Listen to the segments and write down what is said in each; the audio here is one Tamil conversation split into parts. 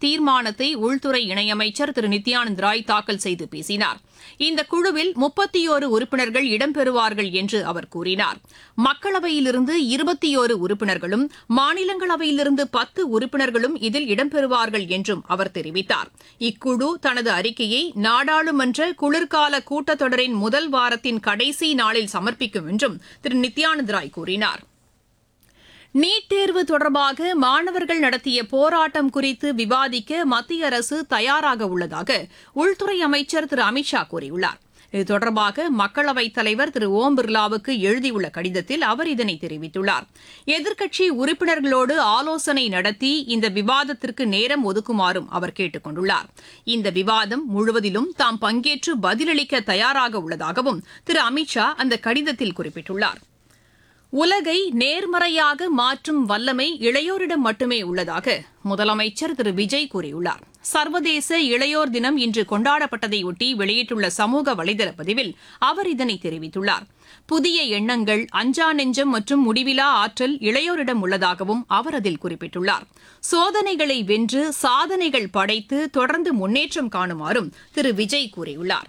தீர்மானத்தை உள்துறை இணையமைச்சர் திரு நித்யானந்த் ராய் தாக்கல் செய்து பேசினார் இந்த குழுவில் முப்பத்தியோரு உறுப்பினர்கள் இடம்பெறுவார்கள் என்று அவர் கூறினார் மக்களவையிலிருந்து இருபத்தியோரு உறுப்பினர்களும் மாநிலங்களவையிலிருந்து பத்து உறுப்பினர்களும் இதில் இடம்பெறுவார்கள் என்றும் அவர் தெரிவித்தார் இக்குழு தனது அறிக்கையை நாடாளுமன்ற குளிர்கால கூட்டத்தொடரின் முதல் வாரத்தின் கடைசி நாளில் சமர்ப்பிக்கும் என்றும் திரு நித்யானந்த் ராய் கூறினார் நீட் தேர்வு தொடர்பாக மாணவர்கள் நடத்திய போராட்டம் குறித்து விவாதிக்க மத்திய அரசு தயாராக உள்ளதாக உள்துறை அமைச்சர் திரு அமித்ஷா கூறியுள்ளார் இது தொடர்பாக மக்களவைத் தலைவர் திரு ஓம் பிர்லாவுக்கு எழுதியுள்ள கடிதத்தில் அவர் இதனை தெரிவித்துள்ளார் எதிர்க்கட்சி உறுப்பினர்களோடு ஆலோசனை நடத்தி இந்த விவாதத்திற்கு நேரம் ஒதுக்குமாறும் அவர் கேட்டுக் கொண்டுள்ளார் இந்த விவாதம் முழுவதிலும் தாம் பங்கேற்று பதிலளிக்க தயாராக உள்ளதாகவும் திரு அமித்ஷா அந்த கடிதத்தில் குறிப்பிட்டுள்ளார் உலகை நேர்மறையாக மாற்றும் வல்லமை இளையோரிடம் மட்டுமே உள்ளதாக முதலமைச்சர் திரு விஜய் கூறியுள்ளார் சர்வதேச இளையோர் தினம் இன்று கொண்டாடப்பட்டதையொட்டி வெளியிட்டுள்ள சமூக வலைதள பதிவில் அவர் இதனை தெரிவித்துள்ளார் புதிய எண்ணங்கள் அஞ்சா நெஞ்சம் மற்றும் முடிவிலா ஆற்றல் இளையோரிடம் உள்ளதாகவும் அவர் அதில் குறிப்பிட்டுள்ளார் சோதனைகளை வென்று சாதனைகள் படைத்து தொடர்ந்து முன்னேற்றம் காணுமாறும் திரு விஜய் கூறியுள்ளார்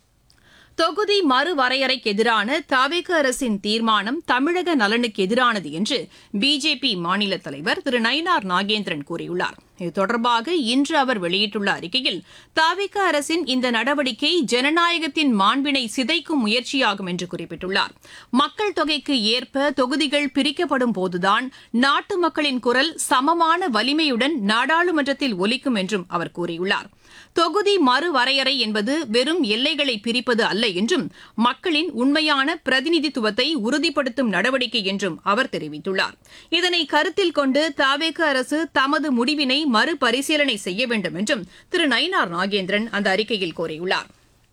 தொகுதி மறுவரையறைக்கு எதிரான தவிக அரசின் தீர்மானம் தமிழக நலனுக்கு எதிரானது என்று பிஜேபி மாநில தலைவர் திரு நயினார் நாகேந்திரன் கூறியுள்ளார் இது தொடர்பாக இன்று அவர் வெளியிட்டுள்ள அறிக்கையில் தவிக அரசின் இந்த நடவடிக்கை ஜனநாயகத்தின் மாண்பினை சிதைக்கும் முயற்சியாகும் என்று குறிப்பிட்டுள்ளார் மக்கள் தொகைக்கு ஏற்ப தொகுதிகள் பிரிக்கப்படும் போதுதான் நாட்டு மக்களின் குரல் சமமான வலிமையுடன் நாடாளுமன்றத்தில் ஒலிக்கும் என்றும் அவர் கூறியுள்ளார் தொகுதி மறுவரையறை என்பது வெறும் எல்லைகளை பிரிப்பது அல்ல என்றும் மக்களின் உண்மையான பிரதிநிதித்துவத்தை உறுதிப்படுத்தும் நடவடிக்கை என்றும் அவர் தெரிவித்துள்ளார் இதனை கருத்தில் கொண்டு தாவேக அரசு தமது முடிவினை மறுபரிசீலனை செய்ய வேண்டும் என்றும் திரு நயினார் நாகேந்திரன் அந்த அறிக்கையில் கோரியுள்ளார்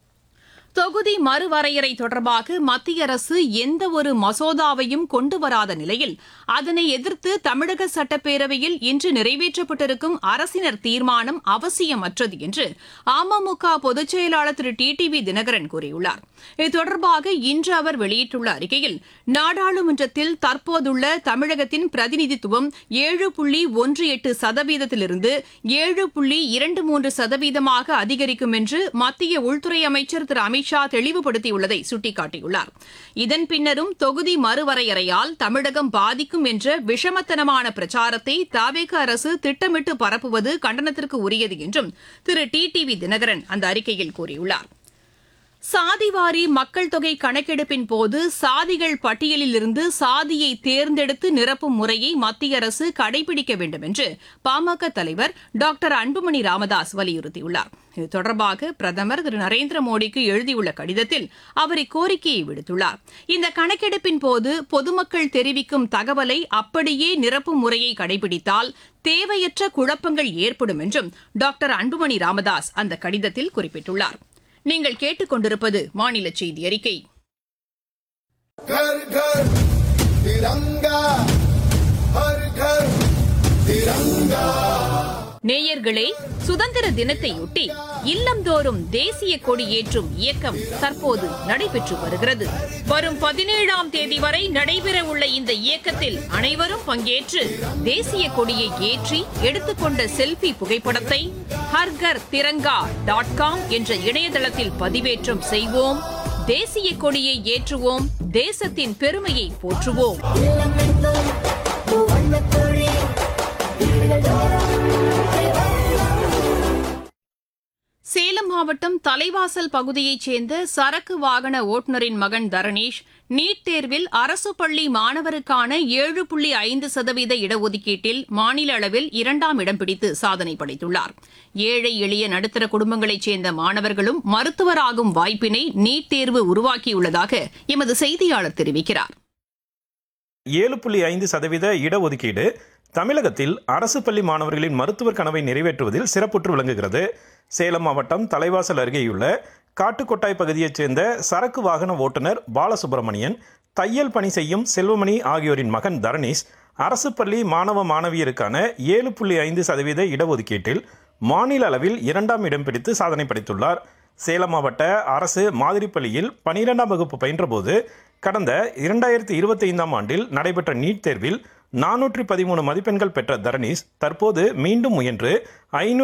தொகுதி மறுவரையறை தொடர்பாக மத்திய அரசு எந்த ஒரு மசோதாவையும் கொண்டு வராத நிலையில் அதனை எதிர்த்து தமிழக சட்டப்பேரவையில் இன்று நிறைவேற்றப்பட்டிருக்கும் அரசினர் தீர்மானம் அவசியமற்றது என்று அமமுக பொதுச் செயலாளர் திரு டி டி வி தினகரன் கூறியுள்ளார் இது தொடர்பாக இன்று அவர் வெளியிட்டுள்ள அறிக்கையில் நாடாளுமன்றத்தில் தற்போதுள்ள தமிழகத்தின் பிரதிநிதித்துவம் ஏழு புள்ளி ஒன்று எட்டு சதவீதத்திலிருந்து ஏழு புள்ளி இரண்டு மூன்று சதவீதமாக அதிகரிக்கும் என்று மத்திய உள்துறை அமைச்சர் திரு அமித் ஷா தெளிவுபடுத்தியுள்ளதை சுட்டிக்காட்டியுள்ளார் இதன் பின்னரும் தொகுதி மறுவரையறையால் தமிழகம் பாதிக்கும் என்ற விஷமத்தனமான பிரச்சாரத்தை தாவேக அரசு திட்டமிட்டு பரப்புவது கண்டனத்திற்கு உரியது என்றும் திரு டி டி வி தினகரன் அந்த அறிக்கையில் கூறியுள்ளார் சாதிவாரி மக்கள் தொகை கணக்கெடுப்பின் போது சாதிகள் பட்டியலில் இருந்து சாதியை தேர்ந்தெடுத்து நிரப்பும் முறையை மத்திய அரசு கடைபிடிக்க வேண்டும் என்று பாமக தலைவர் டாக்டர் அன்புமணி ராமதாஸ் வலியுறுத்தியுள்ளார் இது தொடர்பாக பிரதமர் திரு நரேந்திர மோடிக்கு எழுதியுள்ள கடிதத்தில் அவர் இக்கோரிக்கையை விடுத்துள்ளார் இந்த கணக்கெடுப்பின் போது பொதுமக்கள் தெரிவிக்கும் தகவலை அப்படியே நிரப்பும் முறையை கடைபிடித்தால் தேவையற்ற குழப்பங்கள் ஏற்படும் என்றும் டாக்டர் அன்புமணி ராமதாஸ் அந்த கடிதத்தில் குறிப்பிட்டுள்ளார் நீங்கள் கேட்டுக்கொண்டிருப்பது மாநில செய்தி அறிக்கை घर घर तिरंगा हर घर तिरंगा நேயர்களே சுதந்திர தினத்தையொட்டி இல்லந்தோறும் தேசிய கொடி ஏற்றும் இயக்கம் தற்போது நடைபெற்று வருகிறது வரும் பதினேழாம் தேதி வரை நடைபெற உள்ள இந்த இயக்கத்தில் அனைவரும் பங்கேற்று தேசிய கொடியை ஏற்றி எடுத்துக்கொண்ட செல்ஃபி புகைப்படத்தை ஹர்கர் திரங்கா டாட் காம் என்ற இணையதளத்தில் பதிவேற்றம் செய்வோம் தேசிய கொடியை ஏற்றுவோம் தேசத்தின் பெருமையை போற்றுவோம் சேலம் மாவட்டம் தலைவாசல் பகுதியைச் சேர்ந்த சரக்கு வாகன ஓட்டுநரின் மகன் தரணேஷ் நீட் தேர்வில் அரசு பள்ளி மாணவருக்கான ஏழு புள்ளி ஐந்து சதவீத இடஒதுக்கீட்டில் மாநில அளவில் இரண்டாம் இடம் பிடித்து சாதனை படைத்துள்ளார் ஏழை எளிய நடுத்தர குடும்பங்களைச் சேர்ந்த மாணவர்களும் மருத்துவராகும் வாய்ப்பினை நீட் தேர்வு உருவாக்கியுள்ளதாக எமது செய்தியாளர் தெரிவிக்கிறார் ஏழு புள்ளி ஐந்து சதவீத இடஒதுக்கீடு தமிழகத்தில் அரசு பள்ளி மாணவர்களின் மருத்துவர் கனவை நிறைவேற்றுவதில் சிறப்புற்று விளங்குகிறது சேலம் மாவட்டம் தலைவாசல் அருகேயுள்ள காட்டுக்கொட்டாய் பகுதியைச் சேர்ந்த சரக்கு வாகன ஓட்டுநர் பாலசுப்பிரமணியன் தையல் பணி செய்யும் செல்வமணி ஆகியோரின் மகன் தரணீஷ் அரசு பள்ளி மாணவ மாணவியருக்கான ஏழு புள்ளி ஐந்து சதவீத இடஒதுக்கீட்டில் மாநில அளவில் இரண்டாம் இடம் பிடித்து சாதனை படைத்துள்ளார் சேலம் மாவட்ட அரசு மாதிரி பள்ளியில் பனிரெண்டாம் வகுப்பு பயின்றபோது கடந்த இரண்டாயிரத்தி இருபத்தி ஐந்தாம் ஆண்டில் நடைபெற்ற நீட் தேர்வில் நானூற்றி பதிமூணு மதிப்பெண்கள் பெற்ற தரணீஷ் தற்போது மீண்டும் முயன்று ஐநூற்றி